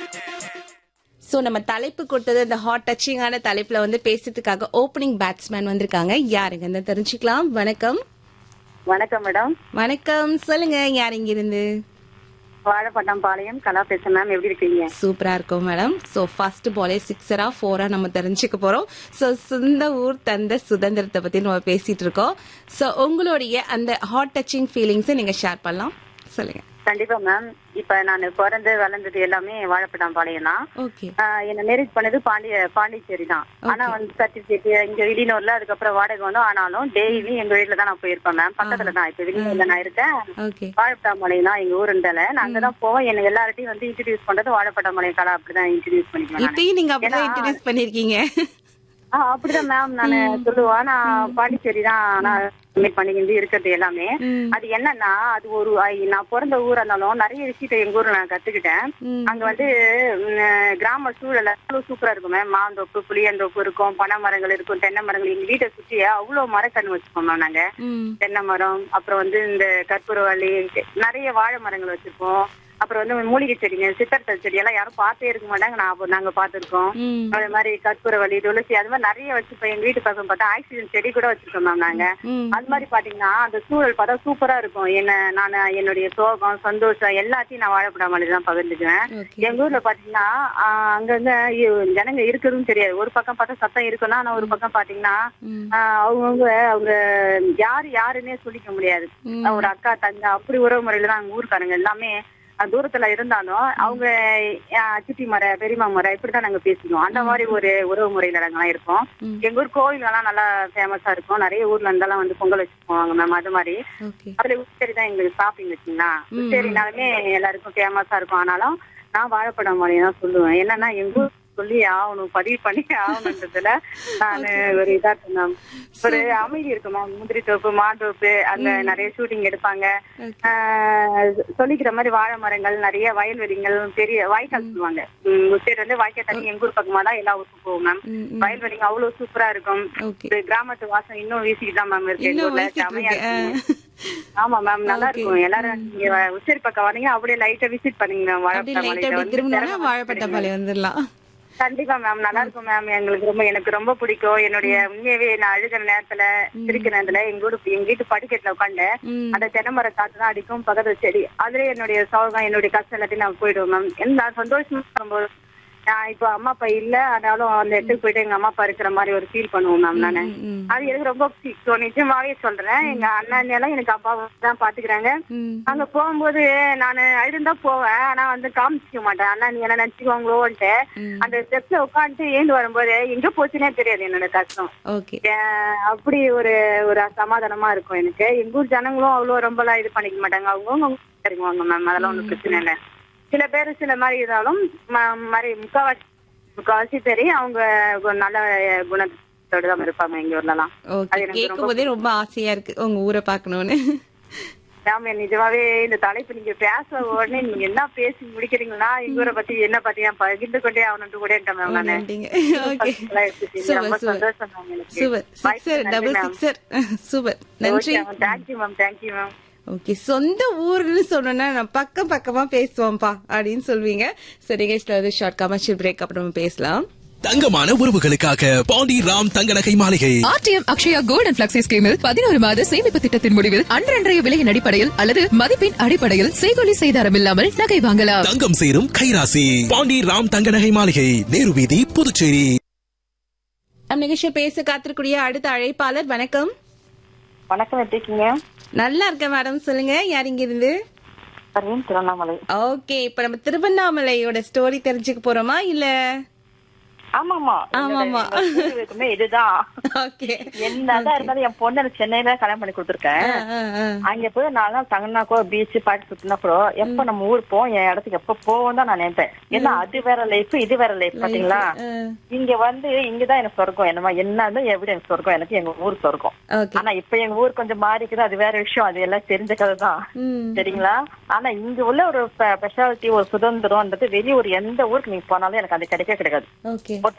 So நம்ம தலைப்பு கொடுத்தது இந்த ஹாட் டச்சிங்கான தலைப்புல வந்து பேசுறதுக்காக ஓப்பனிங் பேட்ஸ்மேன் வந்திருக்காங்க யாருங்க தெரிஞ்சுக்கலாம் வணக்கம் வணக்கம் மேடம் வணக்கம் சொல்லுங்க யார் இங்க இருந்து வாழைப்பட்டம் பாளையம் கலா பேசுறேன் மேம் எப்படி இருக்கீங்க சூப்பரா இருக்கும் மேடம் சோ ஃபர்ஸ்ட் பாலே சிக்ஸரா ஃபோரா நம்ம தெரிஞ்சுக்க போறோம் சோ சொந்த ஊர் தந்த சுதந்திரத்தை பத்தி நம்ம பேசிட்டு இருக்கோம் சோ உங்களுடைய அந்த ஹாட் டச்சிங் ஃபீலிங்ஸ் நீங்க ஷேர் பண்ணலாம் சொல்லுங்க கண்டிப்பா மேம் இப்ப நான் பிறந்து வளர்ந்தது எல்லாமே வாழைப்பட்டம் பாளையம் தான் ஓகே ஆஹ் என்ன மேரேஜ் பண்ணது பாண்டிய பாண்டிச்சேரி தான் ஆனா வந்து சர்டிபிகேட் இங்க வெளியூர்ல அதுக்கப்புறம் வாடகை வந்தோம் ஆனாலும் டெய்லி எங்க வீட்டுல தான் நான் போயிருப்பேன் மேம் பக்கத்துல தான் இப்ப வெளியூர்ல நான் இருக்கேன் ஓகே வாழைப்பட்டாம்பாளையம் தான் எங்க ஊருண்டால நான் அங்கதான் போவேன் என்ன எல்லார்ட்டையும் வந்து இன்ட்ரடியூஸ் பண்றது வாழைப்பட்டாம்பாளையம் கலா அப்படிதான் இன்ட்ரடியூஸ் பண்ணிக்குவேன் நானு. இப்பயும் நீங்க அப்படிதான் ஏன்னா- இன்ட்ரடியூஸ் பண்ணிருக்கீங்க ஆஹ் அப்படிதான் மேம் நான் சொல்லுவேன் நான் பாண்டிச்சேரி தான் நான் மீட் பண்ணிக்கிட்டு இருக்கிறது எல்லாமே ம். அது என்னன்னா அது ஒரு ஐ- நான் பிறந்த ஊரா இருந்தாலும் நிறைய விஷயத்த எங்க ஊர்ல நான் கத்துக்கிட்டேன் ம். அங்க வந்து ம், கிராம சூழல் அவ்வளவு சூப்பரா இருக்கும் மேம் மாந்தோப்பு புளியந்தோப்பு இருக்கும் பனை மரங்கள் இருக்கும் தென்னை மரங்கள் எங்க வீட்டை சுத்தி அவ்வளவு மரக்கன்று வச்சிருக்கோம் மேம் நாங்க ம் தென்னை மரம் அப்புறம் வந்து இந்த கற்பூரவள்ளி நிறைய வாழை மரங்கள் வச்சிருக்கோம் அப்புறம் வந்து மூலிகை செடிங்க சித்தர்த்த செடி எல்லாம் யாரும் பார்த்தே இருக்க மாட்டாங்க நான் அப்ப- நாங்க பார்த்திருக்கோம் ம் அதே மாதிரி கற்பூரவள்ளி துளசி அது மாதிரி நிறைய வச்சிருப்போம் எங்க வீட்டு பக்கம் பார்த்தா ஆக்சிஜன் செடி கூட வச்சிருக்கோம் மேம் நாங்க ம் அது மாதிரி பாத்தீங்கன்னா அந்த சூழல் பார்த்தா சூப்பரா இருக்கும் என்ன நான் என்னுடைய சோகம் சந்தோஷம் எல்லாத்தையும் நான் வாழப்படாமல் தான் பகிர்ந்துக்குவேன் ஓகே எங்க ஊர்ல பாத்தீங்கன்னா ஆஹ் அங்கங்க இ- ஜனங்க இருக்கிறதும் தெரியாது ஒரு பக்கம் பார்த்தா சத்தம் இருக்குன்னா ஆனா ஒரு பக்கம் பாத்தீங்கன்னா ம் ஆஹ் அவங்கவங்க அவங்க யாரு யாருன்னே சொல்லிக்க முடியாது ம். ஒரு அக்கா தங்க அப்படி உறவு முறையில தான் அங்க ஊருக்காரங்க எல்லாமே அஹ் தூரத்துல இருந்தாலும் அவங்க அஹ் சித்தி மர பெரியம்மா மர இப்படிதான் நாங்க பேசிக்குவோம் அந்த மாதிரி ஒரு உறவு முறையில நாங்கெல்லாம் இருக்கோம் ம். எங்க ஊர் கோவில் எல்லாம் நல்லா ஃபேமஸா இருக்கும் நிறைய ஊர்ல இருந்தெல்லாம் வந்து பொங்கல் வச்சு போவாங்க மேம் அது மாதிரி ஓகே அதுல உச்சேரி தான் எங்களுக்கு ஷாப்பிங் வச்சுங்களா உச்சேரினாலுமே எல்லாருக்கும் ஃபேமஸா இருக்கும் ஆனாலும் நான் வாழைப்படம் மாதிரி தான் சொல்லுவேன் என்னன்னா எங்க ஊர் சொல்லி ஆகணும் பதிவு பண்ணி ஆகணுன்றதுல நான் ஒரு இதா சொன்னேன் ஒரு அமைதி இருக்கும் மேம் முந்திரி தோப்பு மாந்தோப்பு அங்க நிறைய ஷூட்டிங் எடுப்பாங்க ஓகே ஆஹ் சொல்லிக்கிற மாதிரி வாழை மரங்கள் நிறைய வயல்வெளிகள் பெரிய வாய்க்கால் சொல்லுவாங்க உம் உச்சேரி வந்து வாய்க்கால் தண்ணி எங்க ஊர் பக்கமா தான் எல்லா ஊருக்கும் போகும் மேம் ம் ம் வயல்வெளிங்க அவ்வளவு சூப்பரா இருக்கும் ஓகே ஒரு கிராமத்து வாசம் இன்னும் வீசிட்டு தான் மேம் இருக்கு எங்க இன்னும் ஊர்ல வயசிட்டு செமையா இருக்கு இருக்குங்க. ஆமா மேம் நல்லா இருக்கும் எல்லாரும் நீங்க உச்சேரி பக்கம் வரீங்க அப்படியே லைட்டா விசிட் பண்ணுங்க மேம் அப்படியே லைட்டா வாழைப்பழம் அப்படி திரும்பினோம்னா வாழைப்பட்ட பாளையம் வந்துடலாம் கண்டிப்பா மேம் நல்லா இருக்கும் மேம் எங்களுக்கு ரொம்ப எனக்கு ரொம்ப பிடிக்கும் என்னுடைய உண்மையாவே நான் அழுகிற நேரத்துல சிரிக்கிற நேரத்துல எங்க ஊரு எங்க வீட்டு படிக்கட்டுல உட்காந்து ம் அந்த தென்னைமர காத்து தான் அடிக்கும் பக்கத்துல செடி அதுல என்னுடைய சோகம் என்னுடைய கஷ்டம் எல்லாத்தையும் நான் போயிடுவேன் மேம் என்ன சந்தோஷமா இருக்கும்போது நான் இப்போ அம்மா அப்பா இல்ல ஆனாலும் அந்த இடத்துக்கு போயிட்டு எங்க அம்மா அப்பா இருக்கிற மாதிரி ஒரு ஃபீல் பண்ணுவோம் மேம் நானு ம், ம் அது எனக்கு ரொம்ப பிடிக்கும் நிஜமாவே சொல்றேன் எங்க அண்ணன் எல்லாம் எனக்கு அப்பா தான் பாத்துக்கிறாங்க ம் அங்க போகும்போது நான் அழுந்தா போவேன் ஆனா வந்து காமிச்சிக்க மாட்டேன் அண்ணா நீ என்ன நினைச்சுக்கோங்களோன்ட்டு ம். அந்த ஸ்டெப்ஸ்ல உட்காந்துட்டு ஏந்து வரும்போது எங்க போச்சுன்னே தெரியாது என்னோட கஷ்டம் ஓகே ஏன் அப்படி ஒரு ஒரு சமாதானமா இருக்கும் எனக்கு எங்க ஊர் ஜனங்களும் அவ்வளவு ரொம்பலாம் இது பண்ணிக்க மாட்டாங்க அவங்கவுங்க இறங்குவாங்க மேம் அதெல்லாம் ஒண்ணும் பிரச்சனை இல்லை சில பேர் சில மாதிரி இருந்தாலும் ம- மாதிரி முக்காவாசி முக்காவாசி பேர் அவங்க ஒரு நல்ல குணத்தோட தான் இருப்பாங்க எங்க ஊர்லலாம் ஓகே அது எனக்கு கேட்கும் போதே ரொம்ப ஆசையா இருக்கு உங்க ஊரை பார்க்கணும்னு ஆமா நிஜமாவே இந்த தலைப்பு நீங்க பேச உடனே நீங்க என்ன பேசி முடிக்கிறீங்களா எங்க ஊரை பத்தி என்ன பத்தி நான் பகிர்ந்து கொண்டே ஆகணும்னு கூட இருக்கேன் மேம் நானு நன்றிங்க ஓகே எல்லாம் எடுத்துட்டீங்க. சூப்பர் ரொம்ப சூப்பர் சந்தோஷம் மேம் எனக்கு super sixer double sixer super நன்றி thank you ma'am thank you ma'am okay சொந்த ஊர்னு சொன்னோன்னா நான் பக்கம் பக்கமா பேசுவோம்ப்பா அப்படின்னு சொல்வீங்க சரி நிகழ்ச்சியில் வந்து ஷார்ட் கமர்ஷியல் பிரேக் அப்புறம் நம்ம பேசலாம் தங்கமான உறவுகளுக்காக பாண்டி ராம் தங்க நகை மாளிகை RTM Akshaya gold and flexi ஸ்கீமில் பதினோரு மாத சேமிப்பு திட்டத்தின் முடிவில் அன்றன்றைய விலையின் அடிப்படையில் அல்லது மதிப்பின் அடிப்படையில் செய்கொலி செய்தாரம் இல்லாமல் நகை வாங்கலாம் தங்கம் சேரும் கைராசி பாண்டி ராம் தங்க நகை மாளிகை நேரு வீதி புதுச்சேரி நம்ம நிகழ்ச்சியை பேச காத்திருக்கூடிய அடுத்த அழைப்பாளர் வணக்கம் வணக்கம் எப்படி இருக்கீங்க நல்லா இருக்கேன் மேடம் சொல்லுங்க யார் இங்க இருந்து பர்வீன் திருவண்ணாமலை ஓகே இப்ப நம்ம திருவண்ணாமலையோட ஸ்டோரி தெரிஞ்சுக்க போறோமா இல்ல ஆமா ஆமா ஆமாமா. இருக்குமே இதுதான் ஓகே என்னதான் இருந்தாலும் என் பொண்ணு எனக்கு சென்னையில கல்யாணம் பண்ணி கொடுத்துருக்கேன் அங்க போய் நாலு நாள் தங்கினாக்கோ பீச் பாட்டு சுத்தினா கூட எப்ப நம்ம ஊர் போவோம் என் இடத்துக்கு எப்ப போவோம் தான் நான் நினைப்பேன் ஏன்னா அது வேற லைஃப் இது வேற லைஃப் பாத்தீங்களா இங்க வந்து இங்கதான் எனக்கு சொர்க்கம் என்னமா என்னதான் எப்படி எனக்கு சொர்க்கம் எனக்கு எங்க ஊர் சொர்க்கம் ஓகே ஆனா இப்ப எங்க ஊர் கொஞ்சம் மாறிக்குது அது வேற விஷயம் அது எல்லாம் தெரிஞ்ச கதை தான் ம் சரிங்களா ஆனா இங்க உள்ள ஒரு ஸ்பெஷாலிட்டி ஒரு சுதந்திரம்ன்றது வெளிய ஒரு எந்த ஊருக்கு நீங்க போனாலும் எனக்கு அது கிடைக்க கிடைக்காது ஓகே